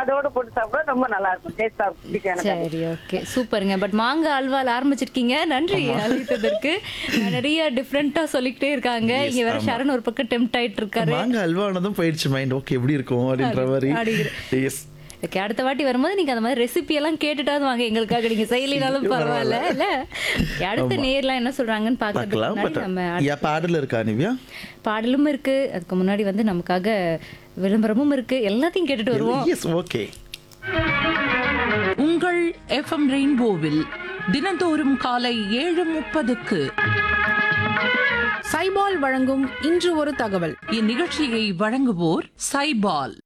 அதோட போட்டு சாப்பிட ரொம்ப நல்லா இருக்கும் டேஸ்டா இருக்கும் பிடிக்கும் எனக்கு அது. சரி ஓகே சூப்பருங்க பட் மாங்காய் அல்வால ஆரம்பிச்சிருக்கீங்க நன்றி அழைத்ததற்கு நிறைய டிஃப்ரெண்டா சொல்லிக்கிட்டே இருக்காங்க இங்க வேற ஷரண் ஒரு பக்கம் டெம்ட் ஆயிட்டு இருக்காரு மாங்காய் அல்வானதும் போயிடுச்சு மைண்ட் ஓகே எப்படி இருக்கும் அப்படின்ற மாதிரி அப்படிங்கிற- எஸ் ஓகே அடுத்த வாட்டி வரும்போது நீங்க அந்த மாதிரி ரெசிபி எல்லாம் கேட்டுட்டாவது வாங்க எங்களுக்காக நீங்க செய்யலினாலும் பரவாயில்ல இல்ல Okay, அடுத்த நேர்லாம் என்ன சொல்றாங்கன்னு பாக்கிறதுக்கு பார்க்கலாம் முன்னாடி பட் நம்ம யா பாடல் இருக்கா நிவ்யா பாடலும் இருக்கு அதுக்கு முன்னாடி வந்து நமக்காக விளம்பரமும் இருக்கு எல்லாத்தையும் கேட்டுட்டு வருவோம் எஸ் ஓகே உங்கள் எஃப்எம் ரெயின்போவில் தினந்தோறும் காலை ஏழு முப்பதுக்கு சைபால் வழங்கும் இன்று ஒரு தகவல் இந்நிகழ்ச்சியை வழங்குவோர் சைபால்